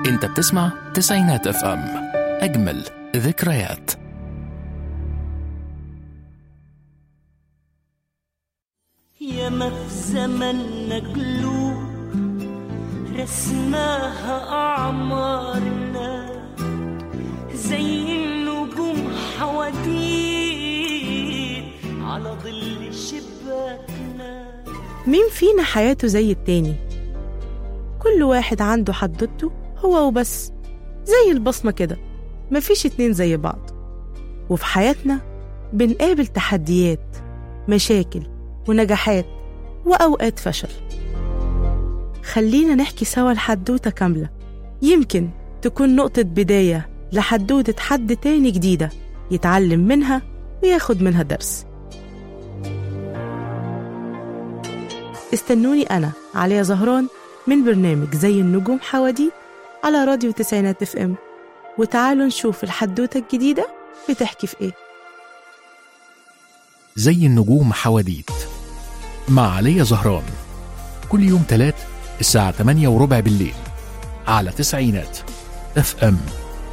انت بتسمع تسعينات اف ام اجمل ذكريات ياما في زمننا قلوب رسماها أعمارنا زي النجوم حواديت على ظل شباكنا مين فينا حياته زي التاني كل واحد عنده حدوته هو وبس زي البصمة كده مفيش اتنين زي بعض وفي حياتنا بنقابل تحديات مشاكل ونجاحات وأوقات فشل خلينا نحكي سوا الحدوتة كاملة يمكن تكون نقطة بداية لحدوتة حد تاني جديدة يتعلم منها وياخد منها درس استنوني أنا عليا زهران من برنامج زي النجوم حواديت على راديو تسعينات اف ام وتعالوا نشوف الحدوتة الجديدة بتحكي في ايه زي النجوم حواديت مع علي زهران كل يوم تلات الساعة 8 وربع بالليل على تسعينات اف ام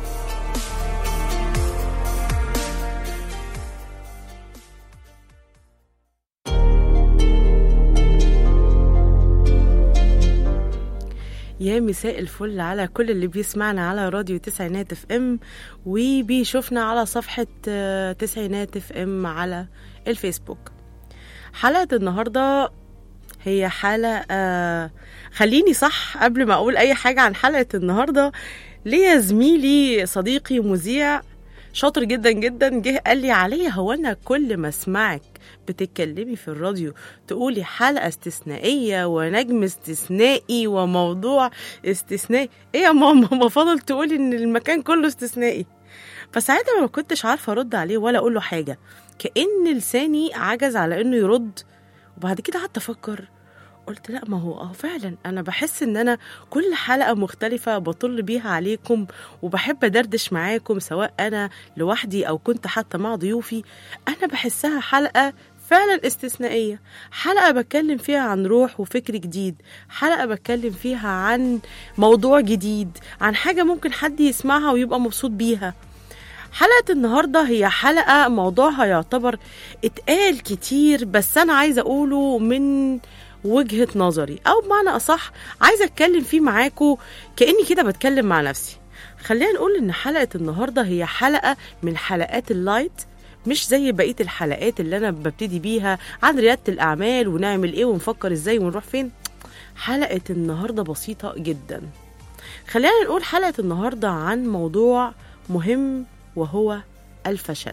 يا مساء الفل على كل اللي بيسمعنا على راديو تسعينات اف ام وبيشوفنا على صفحة آه، تسعينات اف ام على الفيسبوك حلقة النهاردة هي حلقة آه، خليني صح قبل ما أقول أي حاجة عن حلقة النهاردة ليا زميلي صديقي مذيع شاطر جدا جدا جه قال لي عليا هو أنا كل ما أسمعك بتتكلمي في الراديو تقولي حلقة استثنائية ونجم استثنائي وموضوع استثنائي ايه يا ماما ما فضل تقولي ان المكان كله استثنائي فساعتها ما كنتش عارفة ارد عليه ولا اقول له حاجة كأن لساني عجز على انه يرد وبعد كده قعدت افكر قلت لا ما هو اه فعلا انا بحس ان انا كل حلقه مختلفه بطل بيها عليكم وبحب ادردش معاكم سواء انا لوحدي او كنت حتى مع ضيوفي انا بحسها حلقه فعلا استثنائيه حلقه بتكلم فيها عن روح وفكر جديد حلقه بتكلم فيها عن موضوع جديد عن حاجه ممكن حد يسمعها ويبقى مبسوط بيها حلقة النهاردة هي حلقة موضوعها يعتبر اتقال كتير بس أنا عايزة أقوله من وجهة نظري أو بمعنى أصح عايزة أتكلم فيه معاكو كأني كده بتكلم مع نفسي خلينا نقول إن حلقة النهاردة هي حلقة من حلقات اللايت مش زي بقية الحلقات اللي أنا ببتدي بيها عن ريادة الأعمال ونعمل إيه ونفكر إزاي ونروح فين حلقة النهاردة بسيطة جدا خلينا نقول حلقة النهاردة عن موضوع مهم وهو الفشل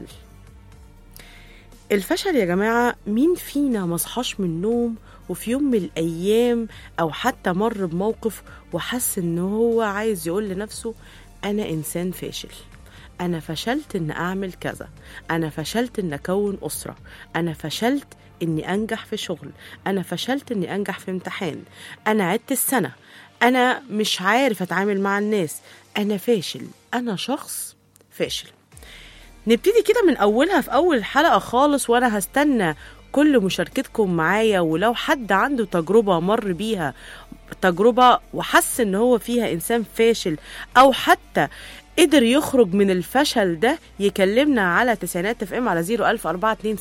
الفشل يا جماعة مين فينا مصحاش من النوم وفي يوم من الأيام أو حتى مر بموقف وحس إن هو عايز يقول لنفسه أنا إنسان فاشل أنا فشلت إن أعمل كذا أنا فشلت إن أكون أسرة أنا فشلت إني أنجح في شغل أنا فشلت إني أنجح في امتحان أنا عدت السنة أنا مش عارف أتعامل مع الناس أنا فاشل أنا شخص فاشل نبتدي كده من اولها في اول الحلقه خالص وانا هستنى كل مشاركتكم معايا ولو حد عنده تجربه مر بيها تجربه وحس ان هو فيها انسان فاشل او حتى قدر يخرج من الفشل ده يكلمنا على تسعينات اف ام على 00427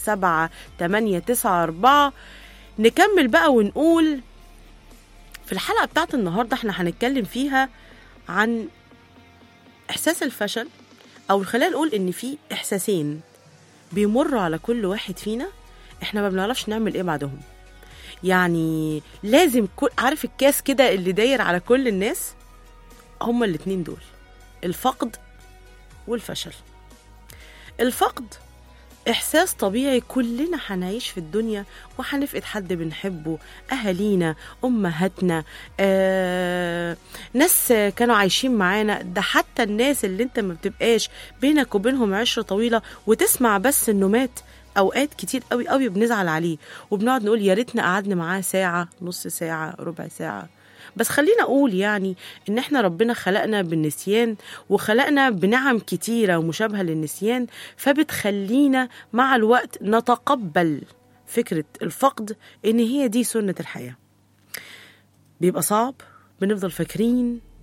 894 نكمل بقى ونقول في الحلقه بتاعت النهارده احنا هنتكلم فيها عن احساس الفشل او خلينا نقول ان في احساسين بيمروا على كل واحد فينا احنا ما بنعرفش نعمل ايه بعدهم يعني لازم كل عارف الكاس كده اللي داير على كل الناس هما الاتنين دول الفقد والفشل الفقد إحساس طبيعي كلنا هنعيش في الدنيا وهنفقد حد بنحبه أهالينا أمهاتنا آه، ناس كانوا عايشين معانا ده حتى الناس اللي انت ما بتبقاش بينك وبينهم عشرة طويلة وتسمع بس انه مات اوقات كتير قوي قوي بنزعل عليه وبنقعد نقول يا ريتنا قعدنا معاه ساعة نص ساعة ربع ساعة بس خلينا اقول يعني ان احنا ربنا خلقنا بالنسيان وخلقنا بنعم كتيره ومشابهه للنسيان فبتخلينا مع الوقت نتقبل فكره الفقد ان هي دي سنه الحياه بيبقى صعب بنفضل فاكرين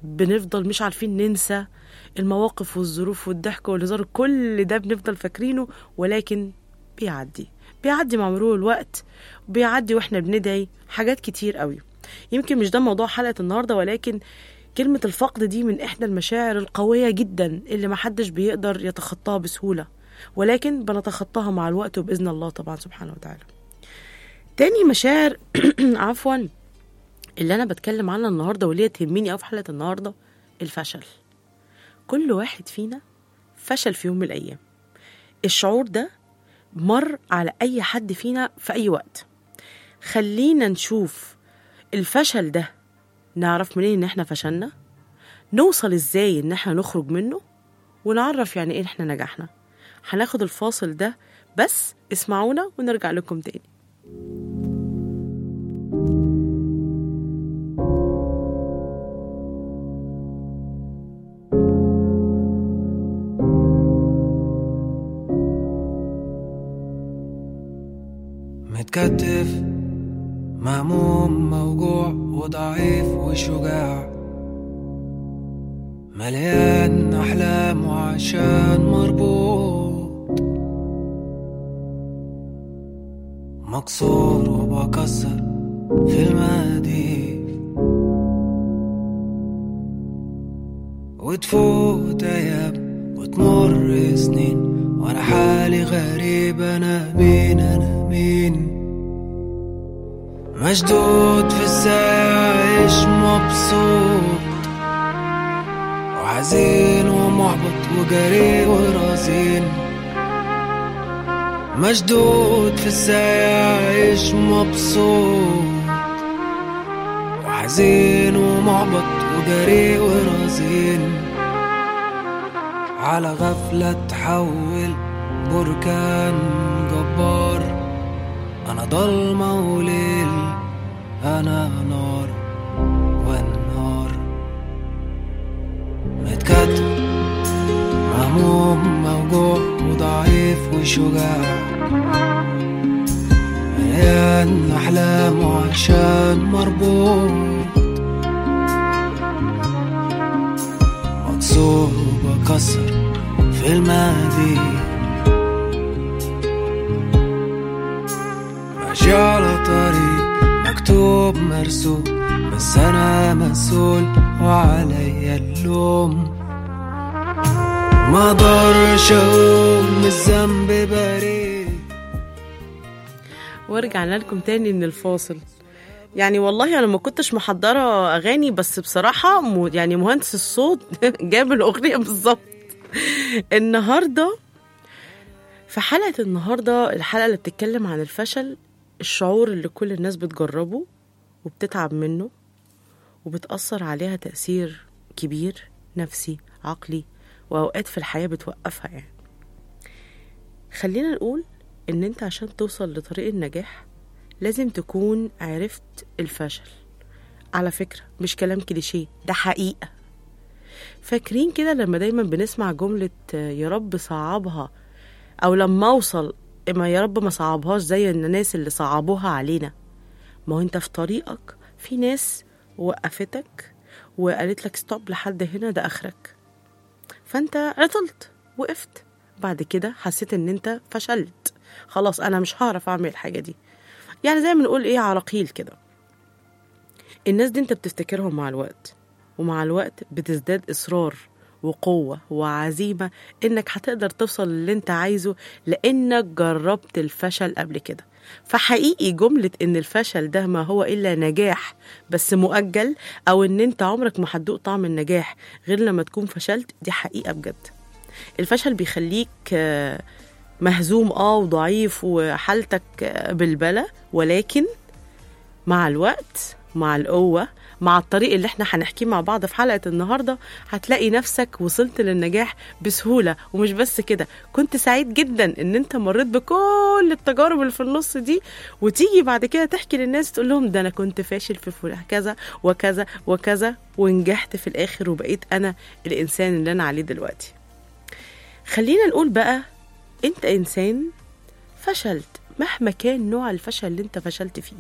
بنفضل مش عارفين ننسى المواقف والظروف والضحك والهزار كل ده بنفضل فاكرينه ولكن بيعدي بيعدي مع مرور الوقت بيعدي واحنا بندعي حاجات كتير قوي يمكن مش ده موضوع حلقة النهاردة ولكن كلمة الفقد دي من إحدى المشاعر القوية جدا اللي محدش بيقدر يتخطاها بسهولة ولكن بنتخطاها مع الوقت وبإذن الله طبعا سبحانه وتعالى تاني مشاعر عفوا اللي أنا بتكلم عنها النهاردة واللي هي تهمني أوي في حلقة النهاردة الفشل كل واحد فينا فشل في يوم من الأيام الشعور ده مر على أي حد فينا في أي وقت خلينا نشوف الفشل ده نعرف منين ان احنا فشلنا نوصل ازاي ان احنا نخرج منه ونعرف يعني ايه احنا نجحنا هناخد الفاصل ده بس اسمعونا ونرجع لكم تاني متكتف مهموم موجوع وضعيف وشجاع مليان أحلام وعشان مربوط مكسور وبكسر في المديف وتفوت أيام وتمر سنين وأنا حالي غريب أنا مين أنا مين مشدود في الساعة عايش مبسوط وحزين ومحبط وجري ورزين مشدود في الساعة عايش مبسوط وحزين ومحبط وجري ورزين على غفلة تحول بركان جبار أنا ضلمة وليل أنا نار والنار متكتب مهموم موجوع وضعيف وشجاع مليان أحلام وعشان مربوط مكسور وبكسر في الماضي ماشي على طريق مكتوب مرسوم بس انا مسؤول وعليا اللوم ما اقدرش اقول من الذنب بريء ورجعنا لكم تاني من الفاصل يعني والله انا ما كنتش محضره اغاني بس بصراحه م... يعني مهندس الصوت جاب الاغنيه بالظبط النهارده في حلقه النهارده الحلقه اللي بتتكلم عن الفشل الشعور اللي كل الناس بتجربه وبتتعب منه وبتأثر عليها تأثير كبير نفسي عقلي وأوقات في الحياة بتوقفها يعني خلينا نقول إن أنت عشان توصل لطريق النجاح لازم تكون عرفت الفشل على فكرة مش كلام كليشيه ده حقيقة فاكرين كده لما دايما بنسمع جملة آه، يا رب صعبها أو لما أوصل إما يا رب ما صعبهاش زي الناس اللي صعبوها علينا ما هو أنت في طريقك في ناس وقفتك وقالت لك ستوب لحد هنا ده آخرك فأنت عطلت وقفت بعد كده حسيت إن أنت فشلت خلاص أنا مش هعرف أعمل الحاجة دي يعني زي ما نقول إيه عراقيل كده الناس دي انت بتفتكرهم مع الوقت ومع الوقت بتزداد إصرار وقوة وعزيمة إنك هتقدر توصل للي أنت عايزه لأنك جربت الفشل قبل كده فحقيقي جملة إن الفشل ده ما هو إلا نجاح بس مؤجل أو إن أنت عمرك ما هتدوق طعم النجاح غير لما تكون فشلت دي حقيقة بجد الفشل بيخليك آه، مهزوم اه وضعيف وحالتك آه، بالبلة ولكن مع الوقت مع القوة مع الطريق اللي احنا هنحكيه مع بعض في حلقة النهاردة هتلاقي نفسك وصلت للنجاح بسهولة ومش بس كده كنت سعيد جدا ان انت مريت بكل التجارب اللي في النص دي وتيجي بعد كده تحكي للناس تقول لهم ده انا كنت فاشل في فلان كذا وكذا وكذا ونجحت في الاخر وبقيت انا الانسان اللي انا عليه دلوقتي خلينا نقول بقى انت انسان فشلت مهما كان نوع الفشل اللي انت فشلت فيه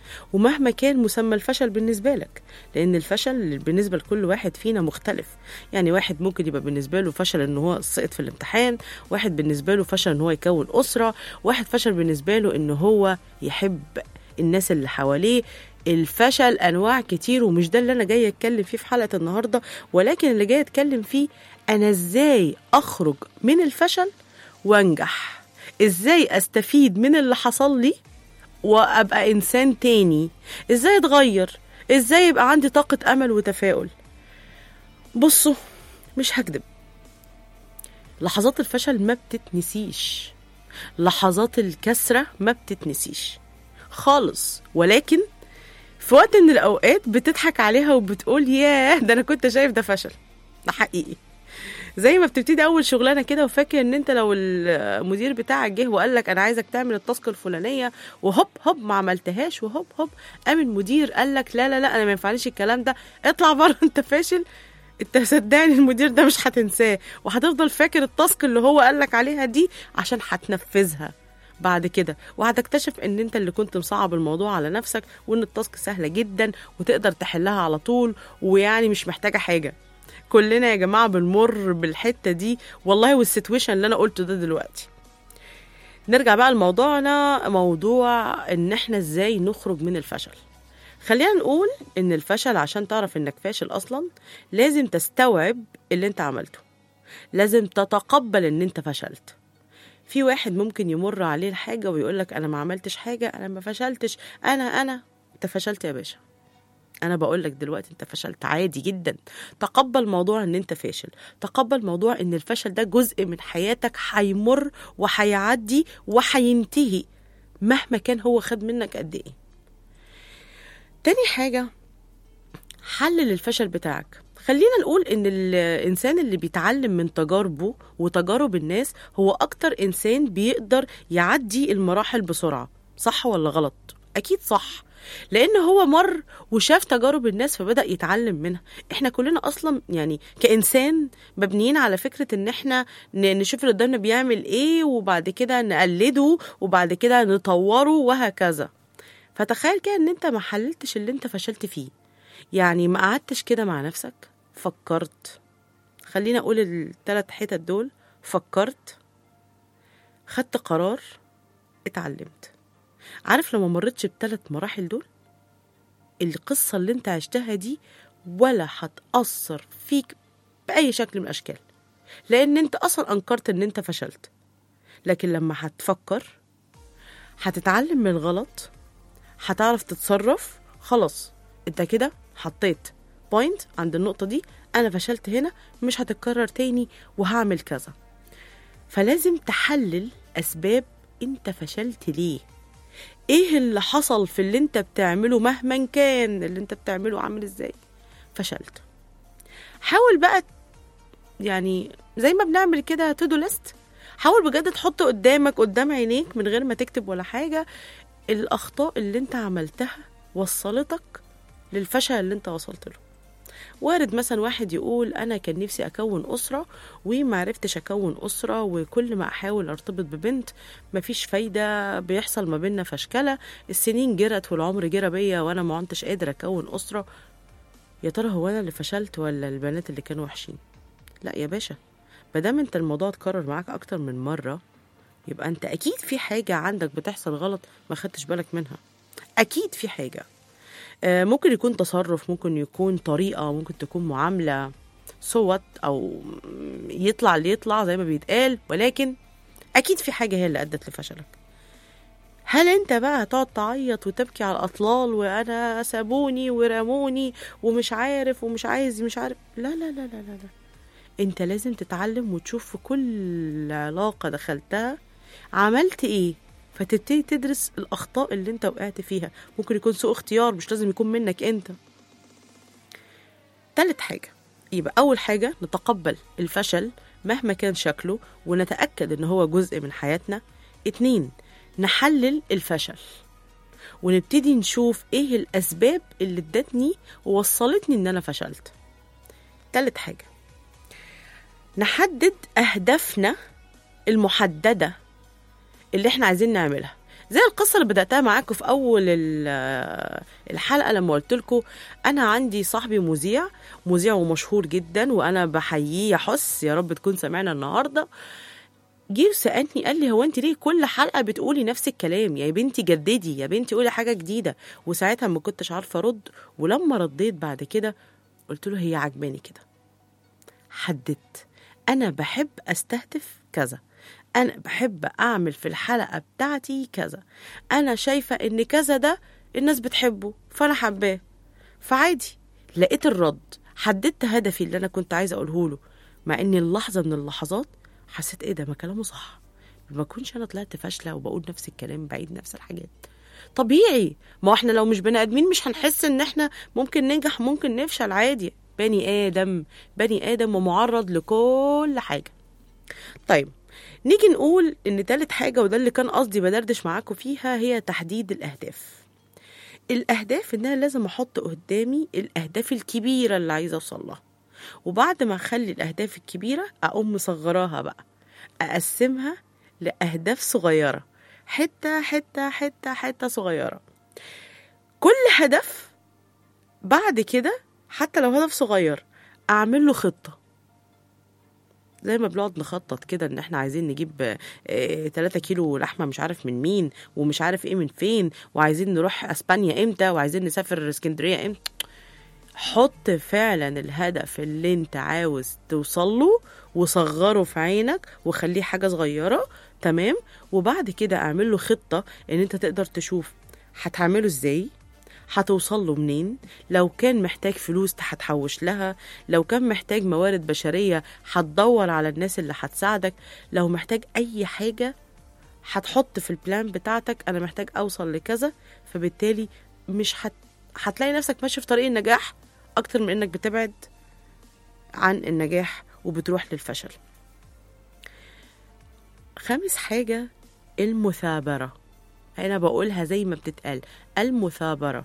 ومهما كان مسمى الفشل بالنسبة لك لأن الفشل بالنسبة لكل واحد فينا مختلف يعني واحد ممكن يبقى بالنسبة له فشل إن هو سقط في الامتحان واحد بالنسبة له فشل إن هو يكون أسرة واحد فشل بالنسبة له إن هو يحب الناس اللي حواليه الفشل انواع كتير ومش ده اللي انا جايه اتكلم فيه في حلقه النهارده ولكن اللي جايه اتكلم فيه انا ازاي اخرج من الفشل وانجح ازاي استفيد من اللي حصل لي وابقى انسان تاني ازاي اتغير ازاي يبقى عندي طاقه امل وتفاؤل بصوا مش هكدب لحظات الفشل ما بتتنسيش لحظات الكسره ما بتتنسيش خالص ولكن في وقت من الاوقات بتضحك عليها وبتقول ياه ده انا كنت شايف ده فشل ده حقيقي زي ما بتبتدي اول شغلانه كده وفاكر ان انت لو المدير بتاعك جه وقال لك انا عايزك تعمل التاسك الفلانيه وهوب هوب ما عملتهاش وهوب هوب قام المدير قال لك لا لا لا انا ما ينفعنيش الكلام ده اطلع بره انت فاشل انت صدقني المدير ده مش هتنساه وهتفضل فاكر التاسك اللي هو قال لك عليها دي عشان هتنفذها بعد كده وهتكتشف ان انت اللي كنت مصعب الموضوع على نفسك وان التاسك سهله جدا وتقدر تحلها على طول ويعني مش محتاجه حاجه كلنا يا جماعه بنمر بالحته دي والله والسيتويشن اللي انا قلته ده دلوقتي نرجع بقى لموضوعنا موضوع ان احنا ازاي نخرج من الفشل خلينا نقول ان الفشل عشان تعرف انك فاشل اصلا لازم تستوعب اللي انت عملته لازم تتقبل ان انت فشلت في واحد ممكن يمر عليه الحاجة ويقول لك أنا ما عملتش حاجة أنا ما فشلتش أنا أنا أنت فشلت يا باشا أنا بقول لك دلوقتي أنت فشلت عادي جدا تقبل موضوع إن أنت فاشل تقبل موضوع إن الفشل ده جزء من حياتك هيمر وهيعدي وهينتهي مهما كان هو خد منك قد إيه تاني حاجة حلل الفشل بتاعك خلينا نقول ان الانسان اللي بيتعلم من تجاربه وتجارب الناس هو اكتر انسان بيقدر يعدي المراحل بسرعه صح ولا غلط اكيد صح لان هو مر وشاف تجارب الناس فبدا يتعلم منها احنا كلنا اصلا يعني كانسان مبنيين على فكره ان احنا ن- نشوف اللي قدامنا بيعمل ايه وبعد كده نقلده وبعد كده نطوره وهكذا فتخيل كده ان انت ما حللتش اللي انت فشلت فيه يعني ما قعدتش كده مع نفسك فكرت خلينا اقول الثلاث حتت دول فكرت خدت قرار اتعلمت عارف لو ما مرتش بثلاث مراحل دول القصة اللي انت عشتها دي ولا هتأثر فيك بأي شكل من الأشكال لأن انت أصلا أنكرت ان انت فشلت لكن لما هتفكر هتتعلم من الغلط هتعرف تتصرف خلاص انت كده حطيت بوينت عند النقطة دي أنا فشلت هنا مش هتتكرر تاني وهعمل كذا فلازم تحلل أسباب أنت فشلت ليه إيه اللي حصل في اللي أنت بتعمله مهما كان اللي أنت بتعمله عامل إزاي فشلت حاول بقى يعني زي ما بنعمل كده تو دو ليست حاول بجد تحط قدامك قدام عينيك من غير ما تكتب ولا حاجة الأخطاء اللي أنت عملتها وصلتك للفشل اللي أنت وصلت له وارد مثلا واحد يقول انا كان نفسي اكون اسره ومعرفتش اكون اسره وكل ما احاول ارتبط ببنت مفيش فايده بيحصل ما بينا فشكله السنين جرت والعمر جرى بيا وانا ما كنتش قادر اكون اسره يا ترى هو انا اللي فشلت ولا البنات اللي كانوا وحشين لا يا باشا مادام انت الموضوع اتكرر معاك اكتر من مره يبقى انت اكيد في حاجه عندك بتحصل غلط ما خدتش بالك منها اكيد في حاجه آه، ممكن يكون تصرف ممكن يكون طريقة ممكن تكون معاملة صوت أو يطلع اللي يطلع زي ما بيتقال ولكن أكيد في حاجة هي اللي أدت لفشلك هل انت بقى هتقعد تعيط وتبكي على الاطلال وانا سابوني ورموني ومش عارف ومش عايز مش عارف لا لا لا لا لا, لا. انت لازم تتعلم وتشوف في كل علاقة دخلتها عملت ايه فتبتدي تدرس الاخطاء اللي انت وقعت فيها ممكن يكون سوء اختيار مش لازم يكون منك انت تالت حاجة يبقى أول حاجة نتقبل الفشل مهما كان شكله ونتأكد إن هو جزء من حياتنا اتنين نحلل الفشل ونبتدي نشوف ايه الأسباب اللي ادتني ووصلتني إن أنا فشلت تالت حاجة نحدد أهدافنا المحددة اللي احنا عايزين نعملها زي القصه اللي بداتها معاكم في اول ال- الحلقه لما قلت لكم انا عندي صاحبي مذيع مذيع ومشهور جدا وانا بحييه يا حس يا رب تكون سمعنا النهارده جه سالني قال لي هو انت ليه كل حلقه بتقولي نفس الكلام يا بنتي جددي يا بنتي قولي حاجه جديده وساعتها ما كنتش عارفه ارد ولما رديت بعد كده قلت له هي عجباني كده حددت انا بحب استهدف كذا انا بحب اعمل في الحلقه بتاعتي كذا انا شايفه ان كذا ده الناس بتحبه فانا حباه فعادي لقيت الرد حددت هدفي اللي انا كنت عايزه اقوله له مع ان اللحظه من اللحظات حسيت ايه ده ما كلامه صح ما كنش انا طلعت فاشله وبقول نفس الكلام بعيد نفس الحاجات طبيعي ما هو احنا لو مش بني ادمين مش هنحس ان احنا ممكن ننجح ممكن نفشل عادي بني ادم بني ادم ومعرض لكل حاجه طيب نيجي نقول ان تالت حاجه وده اللي كان قصدي بدردش معاكم فيها هي تحديد الاهداف الاهداف ان انا لازم احط قدامي الاهداف الكبيره اللي عايزه اوصل لها وبعد ما اخلي الاهداف الكبيره اقوم مصغراها بقى اقسمها لاهداف صغيره حته حته حته حته صغيره كل هدف بعد كده حتى لو هدف صغير اعمل له خطه زي ما بنقعد نخطط كده ان احنا عايزين نجيب 3 كيلو لحمه مش عارف من مين ومش عارف ايه من فين وعايزين نروح اسبانيا امتى وعايزين نسافر اسكندريه امتى حط فعلا الهدف اللي انت عاوز توصل له وصغره في عينك وخليه حاجه صغيره تمام وبعد كده اعمل له خطه ان انت تقدر تشوف هتعمله ازاي هتوصل له منين لو كان محتاج فلوس هتحوش لها لو كان محتاج موارد بشرية هتدور على الناس اللي هتساعدك لو محتاج أي حاجة هتحط في البلان بتاعتك أنا محتاج أوصل لكذا فبالتالي مش هت... هتلاقي نفسك ماشي في طريق النجاح أكتر من إنك بتبعد عن النجاح وبتروح للفشل خامس حاجة المثابرة أنا بقولها زي ما بتتقال المثابرة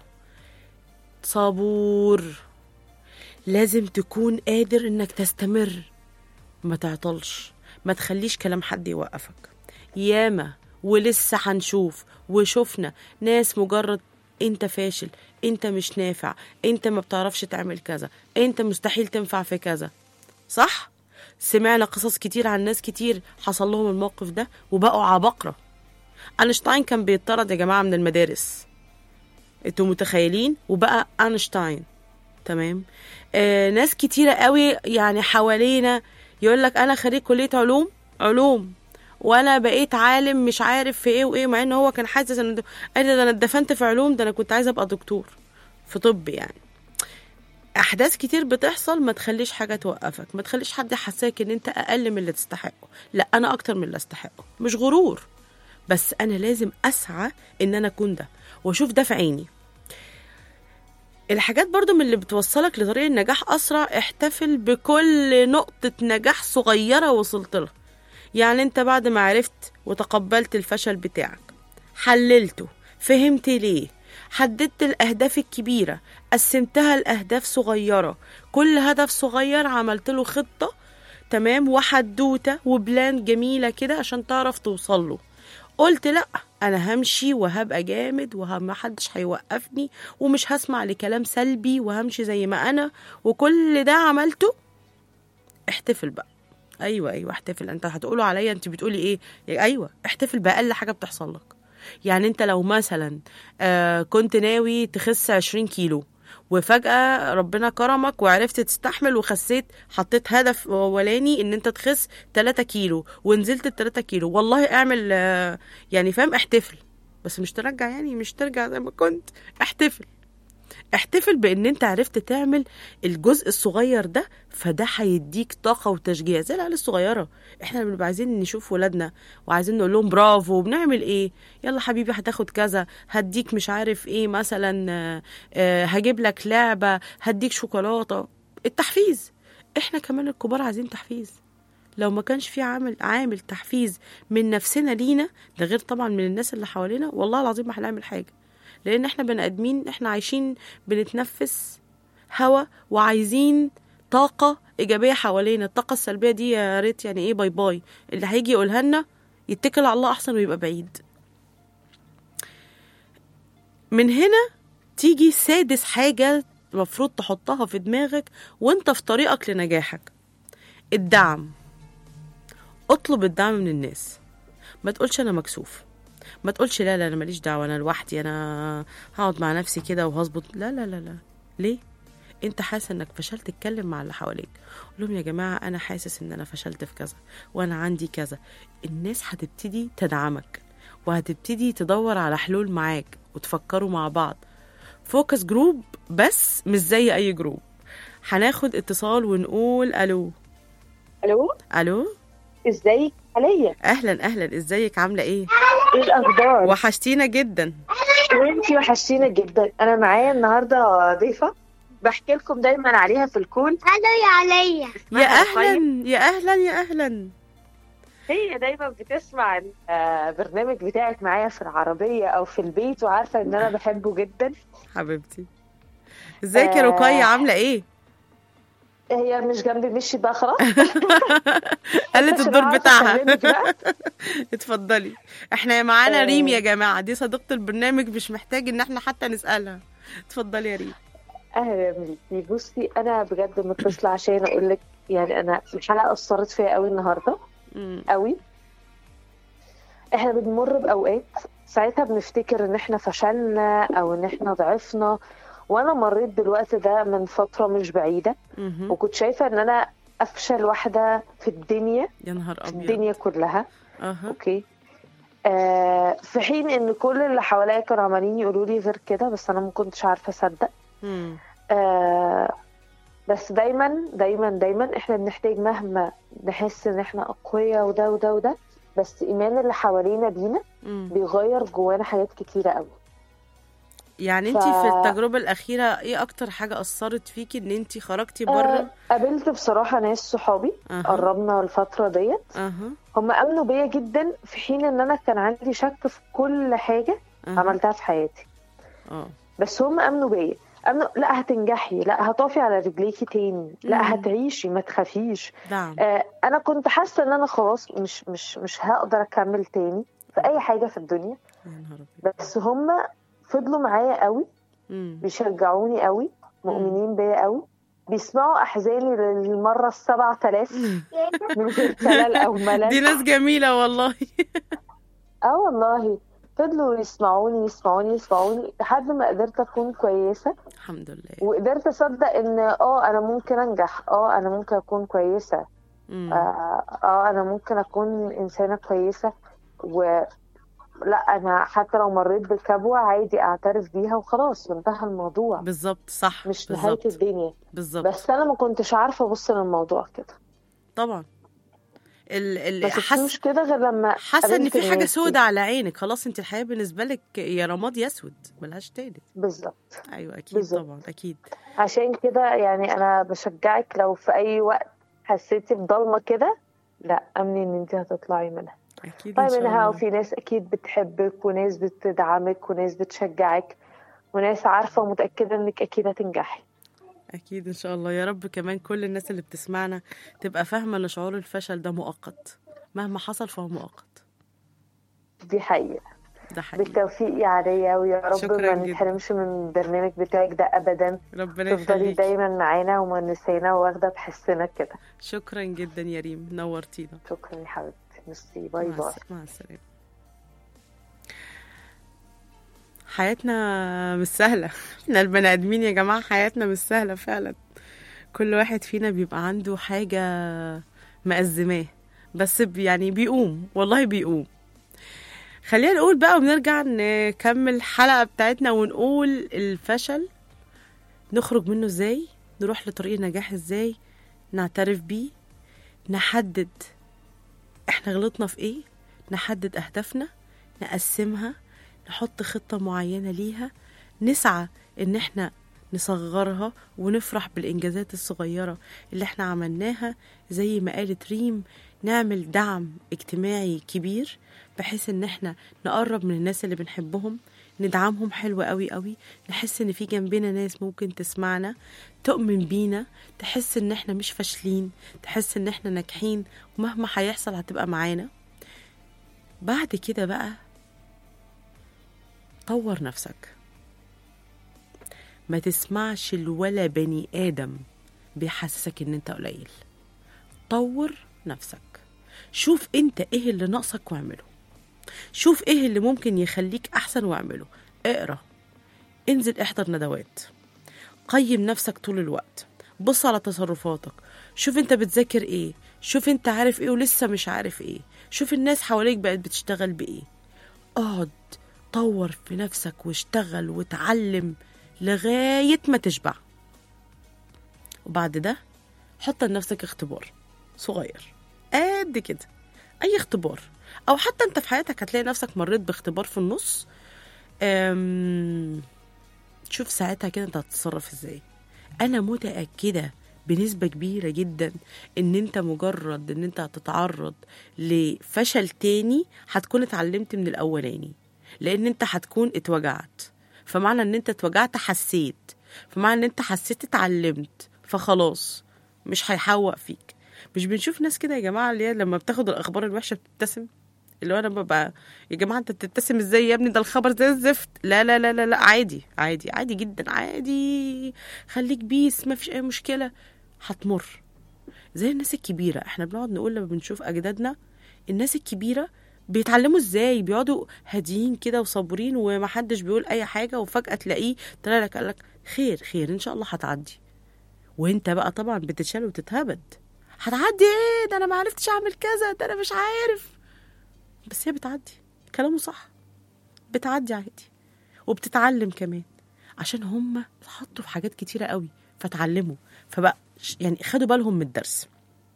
صبور لازم تكون قادر انك تستمر ما تعطلش ما تخليش كلام حد يوقفك ياما ولسه هنشوف وشفنا ناس مجرد انت فاشل انت مش نافع انت ما بتعرفش تعمل كذا انت مستحيل تنفع في كذا صح سمعنا قصص كتير عن ناس كتير حصل لهم الموقف ده وبقوا عبقرة اينشتاين كان بيطرد يا جماعة من المدارس انتوا متخيلين وبقى اينشتاين تمام آه ناس كتيرة قوي يعني حوالينا يقول لك انا خريج كلية علوم علوم وانا بقيت عالم مش عارف في ايه وايه مع ان هو كان حاسس ان ده قال لي ده انا اتدفنت في علوم ده انا كنت عايزه ابقى دكتور في طب يعني احداث كتير بتحصل ما تخليش حاجه توقفك ما تخليش حد يحسسك ان انت اقل من اللي تستحقه لا انا اكتر من اللي استحقه مش غرور بس انا لازم اسعى ان انا اكون ده واشوف ده في عيني الحاجات برضو من اللي بتوصلك لطريق النجاح اسرع احتفل بكل نقطه نجاح صغيره وصلت لها يعني انت بعد ما عرفت وتقبلت الفشل بتاعك حللته فهمت ليه حددت الأهداف الكبيرة قسمتها لأهداف صغيرة كل هدف صغير عملت له خطة تمام وحدوتة وبلان جميلة كده عشان تعرف توصل له قلت لا انا همشي وهبقى جامد ومحدش هيوقفني ومش هسمع لكلام سلبي وهمشي زي ما انا وكل ده عملته احتفل بقى ايوه ايوه احتفل انت هتقولوا عليا انت بتقولي ايه يا ايوه احتفل باقل حاجه بتحصل لك يعني انت لو مثلا آه كنت ناوي تخس 20 كيلو وفجأة ربنا كرمك وعرفت تستحمل وخسيت حطيت هدف أولاني إن أنت تخس 3 كيلو ونزلت ال 3 كيلو والله اعمل آه يعني فاهم احتفل بس مش ترجع يعني مش ترجع زي ما كنت احتفل احتفل بان انت عرفت تعمل الجزء الصغير ده فده هيديك طاقه وتشجيع زي العيال الصغيره احنا بنبقى عايزين نشوف ولادنا وعايزين نقول لهم برافو وبنعمل ايه يلا حبيبي هتاخد كذا هديك مش عارف ايه مثلا آه، آه، هجيب لك لعبه هديك شوكولاته التحفيز احنا كمان الكبار عايزين تحفيز لو ما كانش في عامل عامل تحفيز من نفسنا لينا ده غير طبعا من الناس اللي حوالينا والله العظيم ما هنعمل حاجه لان احنا بني ادمين احنا عايشين بنتنفس هوا وعايزين طاقة إيجابية حوالينا الطاقة السلبية دي يا ريت يعني إيه باي باي اللي هيجي يقولها لنا يتكل على الله أحسن ويبقى بعيد من هنا تيجي سادس حاجة المفروض تحطها في دماغك وانت في طريقك لنجاحك الدعم اطلب الدعم من الناس ما تقولش انا مكسوف ما تقولش لا لا انا ماليش دعوه انا لوحدي انا هقعد مع نفسي كده وهظبط لا لا لا لا ليه انت حاسس انك فشلت اتكلم مع اللي حواليك قول لهم يا جماعه انا حاسس ان انا فشلت في كذا وانا عندي كذا الناس هتبتدي تدعمك وهتبتدي تدور على حلول معاك وتفكروا مع بعض فوكس جروب بس مش زي اي جروب هناخد اتصال ونقول الو الو الو ازيك عليا اهلا اهلا ازيك عامله ايه ايه الاخبار وحشتينا جدا وانتي وحشتينا جدا انا معايا النهارده ضيفه بحكي لكم دايما عليها في الكون الو يا عليا يا اسمها اهلا يا اهلا يا اهلا هي دايما بتسمع البرنامج بتاعك معايا في العربيه او في البيت وعارفه ان انا بحبه جدا حبيبتي ازيك يا آه. رقية عامله ايه هي مش جنبي مشيت بقى خلاص قلت عشان الدور أعرف بتاعها أكلمك بقى. اتفضلي احنا معانا آه. ريم يا جماعه دي صديقه البرنامج مش محتاج ان احنا حتى نسالها اتفضلي يا ريم اهلا بيكي بصي انا بجد متصله عشان اقول لك يعني انا الحلقه اثرت فيا قوي النهارده مم. قوي احنا بنمر باوقات ساعتها بنفتكر ان احنا فشلنا او ان احنا ضعفنا وانا مريت بالوقت ده من فتره مش بعيده مهم. وكنت شايفه ان انا افشل واحده في الدنيا يا نهار في ابيض الدنيا كلها اها اوكي آه في حين ان كل اللي حواليا كانوا عمالين يقولوا لي غير كده بس انا ما كنتش عارفه اصدق مم. آه بس دايما دايما دايما احنا بنحتاج مهما نحس ان احنا اقوياء وده وده وده بس ايمان اللي حوالينا بينا مم. بيغير جوانا حاجات كتيره قوي يعني انت ف- في التجربه الاخيره ايه اكتر حاجه اثرت فيكي ان انت خرجتي آه بره قابلت بصراحه ناس صحابي اها قربنا الفتره ديت اها هم امنوا بيا جدا في حين ان انا كان عندي شك في كل حاجه أها. عملتها في حياتي اه بس هم امنوا بيا امنوا لا هتنجحي لا هتقفي على رجليكي تاني لا مم. هتعيشي ما تخافيش دعم آه انا كنت حاسه ان انا خلاص مش مش مش هقدر اكمل تاني في اي حاجه في الدنيا يا نهار ابيض بس هم فضلوا معايا قوي مم. بيشجعوني قوي مؤمنين بيا قوي بيسمعوا احزاني للمره السبعة آلاف من غير كلل او دي ملل ناس جميله والله اه والله فضلوا يسمعوني يسمعوني يسمعوني لحد ما قدرت اكون كويسه الحمد لله وقدرت اصدق ان اه انا ممكن انجح اه انا ممكن اكون كويسه مم. آه, اه انا ممكن اكون انسانه كويسه و لا انا حتى لو مريت بالكبوه عادي اعترف بيها وخلاص وانتهى الموضوع بالظبط صح مش نهايه بالظبط الدنيا بالظبط بس انا ما كنتش عارفه ابص للموضوع كده طبعا ال ال ما حس شفتوش كده غير لما حاسه ان قابلت في حاجه الناس دي. سودة على عينك خلاص انت الحياه بالنسبه لك يا رماد يا اسود ملهاش تالت بالظبط ايوه اكيد بالظبط. طبعا اكيد عشان كده يعني انا بشجعك لو في اي وقت حسيتي بضلمه كده لا امني ان انت هتطلعي منها اكيد طيب ان شاء منها الله وفي ناس اكيد بتحبك وناس بتدعمك وناس بتشجعك وناس عارفه ومتاكده انك اكيد هتنجحي اكيد ان شاء الله يا رب كمان كل الناس اللي بتسمعنا تبقى فاهمه ان شعور الفشل ده مؤقت مهما حصل فهو مؤقت دي حقيقه ده حقيقي بالتوفيق يا عليا ويا رب شكراً ما جداً. نتحرمش من البرنامج بتاعك ده ابدا ربنا تفضلي يخليك دايما معانا ومنسينا واخده بحسنا كده شكرا جدا يا ريم نورتينا شكرا يا حبيبتي ميرسي باي مع باي الس- مع السلامه حياتنا مش سهله احنا البني ادمين يا جماعه حياتنا مش سهله فعلا كل واحد فينا بيبقى عنده حاجه مأزماه بس بي- يعني بيقوم والله بيقوم خلينا نقول بقى ونرجع نكمل الحلقة بتاعتنا ونقول الفشل نخرج منه ازاي نروح لطريق النجاح ازاي نعترف بيه نحدد احنا غلطنا في ايه نحدد اهدافنا نقسمها نحط خطة معينة ليها نسعى ان احنا نصغرها ونفرح بالانجازات الصغيرة اللي احنا عملناها زي ما قالت ريم نعمل دعم اجتماعي كبير بحيث ان احنا نقرب من الناس اللي بنحبهم ندعمهم حلو قوي قوي نحس ان في جنبنا ناس ممكن تسمعنا تؤمن بينا تحس ان احنا مش فاشلين تحس ان احنا ناجحين ومهما هيحصل هتبقى معانا بعد كده بقى طور نفسك ما تسمعش لولا بني آدم بيحسسك إن أنت قليل طور نفسك شوف أنت إيه اللي ناقصك واعمله شوف إيه اللي ممكن يخليك أحسن واعمله اقرأ انزل احضر ندوات قيم نفسك طول الوقت بص على تصرفاتك شوف انت بتذاكر ايه شوف انت عارف ايه ولسه مش عارف ايه شوف الناس حواليك بقت بتشتغل بايه اقعد طور في نفسك واشتغل وتعلم لغاية ما تشبع وبعد ده حط لنفسك اختبار صغير قد كده اي اختبار او حتى انت في حياتك هتلاقي نفسك مريت باختبار في النص أم... شوف ساعتها كده انت هتتصرف ازاي انا متاكده بنسبه كبيره جدا ان انت مجرد ان انت هتتعرض لفشل تاني هتكون اتعلمت من الاولاني لان انت هتكون اتوجعت فمعنى ان انت اتوجعت حسيت فمعنى ان انت حسيت اتعلمت فخلاص مش هيحوق فيك مش بنشوف ناس كده يا جماعه اللي هي لما بتاخد الاخبار الوحشه بتبتسم اللي هو انا ببقى يا جماعه انت بتبتسم ازاي يا ابني ده الخبر زي الزفت لا لا لا لا لا عادي عادي عادي جدا عادي خليك بيس ما فيش اي مشكله هتمر زي الناس الكبيره احنا بنقعد نقول لما بنشوف اجدادنا الناس الكبيره بيتعلموا ازاي بيقعدوا هاديين كده وصابرين ومحدش بيقول اي حاجه وفجاه تلاقيه طلع لك قال لك خير خير ان شاء الله هتعدي وانت بقى طبعا بتتشال وتتهبد هتعدي ايه ده انا ما عرفتش اعمل كذا ده انا مش عارف بس هي بتعدي كلامه صح بتعدي عادي وبتتعلم كمان عشان هم اتحطوا في حاجات كتيرة قوي فتعلموا فبقى ش- يعني خدوا بالهم من الدرس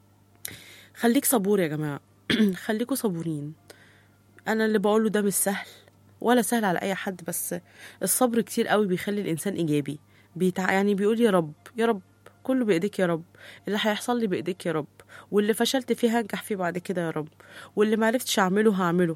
خليك صبور يا جماعة خليكوا صبورين أنا اللي بقوله ده مش سهل ولا سهل على أي حد بس الصبر كتير قوي بيخلي الإنسان إيجابي بيتع... يعني بيقول يا رب يا رب كله بإيديك يا رب اللي هيحصل لي بإيديك يا رب واللي فشلت فيه هنجح فيه بعد كده يا رب واللي معرفتش أعمله هعمله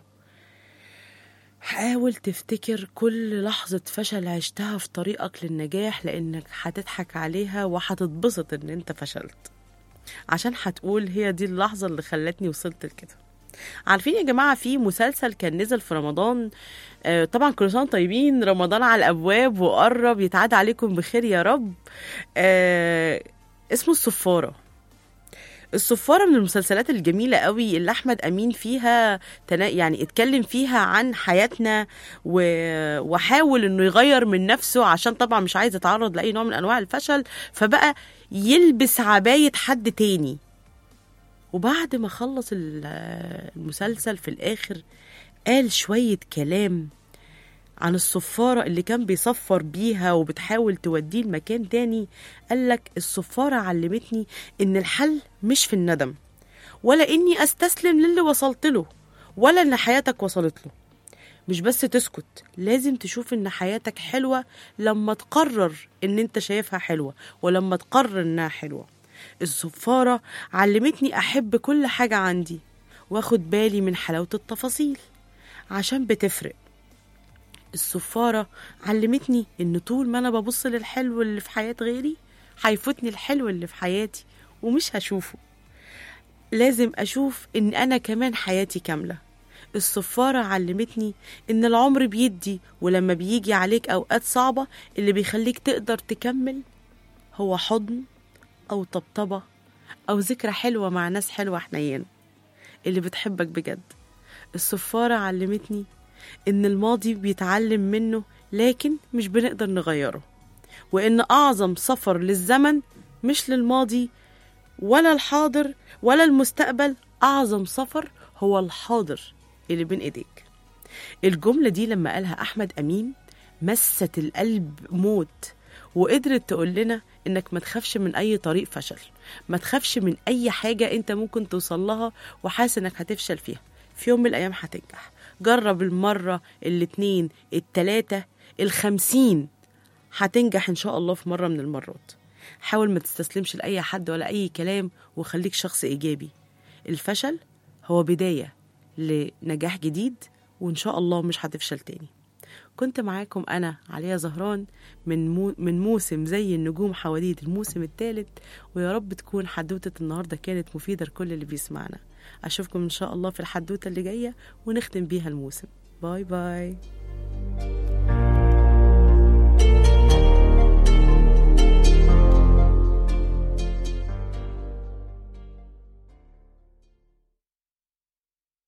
حاول تفتكر كل لحظة فشل عشتها في طريقك للنجاح لأنك هتضحك عليها وهتتبسط إن أنت فشلت عشان هتقول هي دي اللحظة اللي خلتني وصلت لكده عارفين يا جماعة في مسلسل كان نزل في رمضان آه، طبعا كل سنة وانتم طيبين رمضان على الأبواب وقرب يتعاد عليكم بخير يا رب آه، اسمه الصفارة الصفارة من المسلسلات الجميلة قوي اللي أحمد أمين فيها تنا... يعني اتكلم فيها عن حياتنا و... وحاول إنه يغير من نفسه عشان طبعا مش عايز يتعرض لأي نوع من أنواع الفشل فبقى يلبس عباية حد تاني وبعد ما خلص ال- المسلسل في الآخر قال شوية كلام عن الصفارة اللي كان بيصفر بيها وبتحاول توديه لمكان تاني قالك الصفارة علمتني إن الحل مش في الندم ولا إني أستسلم للي وصلت له ولا إن حياتك وصلت له مش بس تسكت لازم تشوف إن حياتك حلوة لما تقرر إن أنت شايفها حلوة ولما تقرر إنها حلوة الصفارة علمتني أحب كل حاجة عندي واخد بالي من حلاوة التفاصيل عشان بتفرق الصفارة علمتني إن طول ما أنا ببص للحلو اللي في حياة غيري هيفوتني الحلو اللي في حياتي ومش هشوفه لازم أشوف إن أنا كمان حياتي كاملة الصفارة علمتني إن العمر بيدي ولما بيجي عليك أوقات صعبة اللي بيخليك تقدر تكمل هو حضن أو طبطبة أو ذكرى حلوة مع ناس حلوة حنين اللي بتحبك بجد الصفارة علمتني إن الماضي بيتعلم منه لكن مش بنقدر نغيره وإن أعظم سفر للزمن مش للماضي ولا الحاضر ولا المستقبل أعظم سفر هو الحاضر اللي بين إيديك الجملة دي لما قالها أحمد أمين مست القلب موت وقدرت تقول لنا إنك ما تخافش من أي طريق فشل ما تخافش من أي حاجة أنت ممكن توصل لها وحاسس إنك هتفشل فيها في يوم من الأيام هتنجح جرب المرة الاتنين التلاتة الخمسين هتنجح إن شاء الله في مرة من المرات حاول ما تستسلمش لأي حد ولا أي كلام وخليك شخص إيجابي الفشل هو بداية لنجاح جديد وإن شاء الله مش هتفشل تاني كنت معاكم أنا عليا زهران من, مو من موسم زي النجوم حواديت الموسم الثالث ويا رب تكون حدوتة النهاردة كانت مفيدة لكل اللي بيسمعنا أشوفكم إن شاء الله في الحدوتة اللي جاية ونختم بيها الموسم باي باي